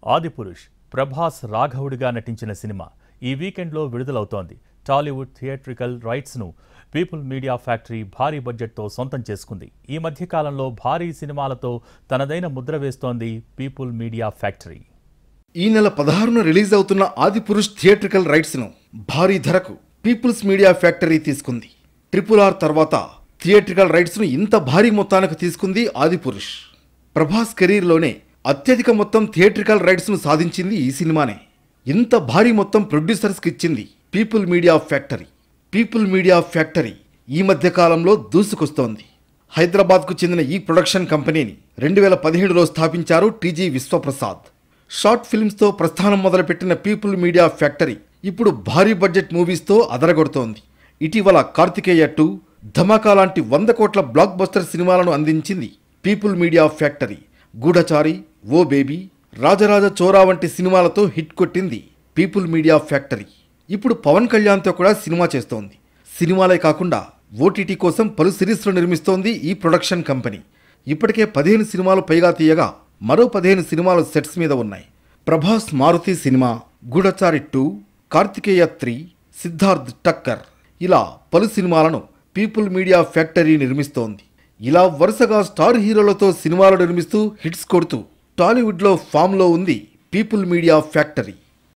ఆదిపురుష్ ప్రభాస్ రాఘవుడిగా నటించిన సినిమా ఈ వీకెండ్లో విడుదలవుతోంది టాలీవుడ్ థియేట్రికల్ రైట్స్ను పీపుల్ మీడియా ఫ్యాక్టరీ భారీ బడ్జెట్తో సొంతం చేసుకుంది ఈ మధ్యకాలంలో భారీ సినిమాలతో తనదైన ముద్ర వేస్తోంది పీపుల్ మీడియా ఫ్యాక్టరీ ఈ నెల పదహారున రిలీజ్ అవుతున్న ఆదిపురుష్ థియేట్రికల్ రైట్స్ ను భారీ ధరకు పీపుల్స్ మీడియా ఫ్యాక్టరీ తీసుకుంది ట్రిపుల్ ఆర్ తర్వాత థియేట్రికల్ రైట్స్ ను ఇంత భారీ మొత్తానికి తీసుకుంది ఆదిపురుష్ ప్రభాస్ కెరీర్లోనే అత్యధిక మొత్తం థియేట్రికల్ రైట్స్ ను సాధించింది ఈ సినిమానే ఇంత భారీ మొత్తం ప్రొడ్యూసర్స్కి ఇచ్చింది people media factory people media factory ఈ మధ్య కాలంలో దూసుకొస్తోంది హైదరాబాద్కు చెందిన ఈ ప్రొడక్షన్ కంపెనీని రెండు వేల పదిహేడులో స్థాపించారు టీజీ విశ్వప్రసాద్ షార్ట్ ఫిల్మ్స్తో ప్రస్థానం మొదలుపెట్టిన పీపుల్ మీడియా ఫ్యాక్టరీ ఇప్పుడు భారీ బడ్జెట్ మూవీస్తో అదరగొడుతోంది ఇటీవల కార్తికేయ టూ ధమాకా లాంటి వంద కోట్ల బ్లాక్ బస్టర్ సినిమాలను అందించింది పీపుల్ మీడియా ఫ్యాక్టరీ గూఢచారి ఓ బేబీ రాజరాజ చోరా వంటి సినిమాలతో హిట్ కొట్టింది పీపుల్ మీడియా ఫ్యాక్టరీ ఇప్పుడు పవన్ కళ్యాణ్తో కూడా సినిమా చేస్తోంది సినిమాలే కాకుండా ఓటీటీ కోసం పలు సిరీస్లు నిర్మిస్తోంది ఈ ప్రొడక్షన్ కంపెనీ ఇప్పటికే పదిహేను సినిమాలు పైగా తీయగా మరో పదిహేను సినిమాలు సెట్స్ మీద ఉన్నాయి Prabhas Maruthi cinema Goodachari two Karthikeya three Siddharth Takkar ఇలా పలు సినిమాలను పీపుల్ మీడియా ఫ్యాక్టరీ నిర్మిస్తోంది ఇలా వరుసగా స్టార్ హీరోలతో సినిమాలు నిర్మిస్తూ హిట్స్ కొడుతూ టాలీవుడ్లో ఫామ్లో ఉంది పీపుల్ మీడియా ఫ్యాక్టరీ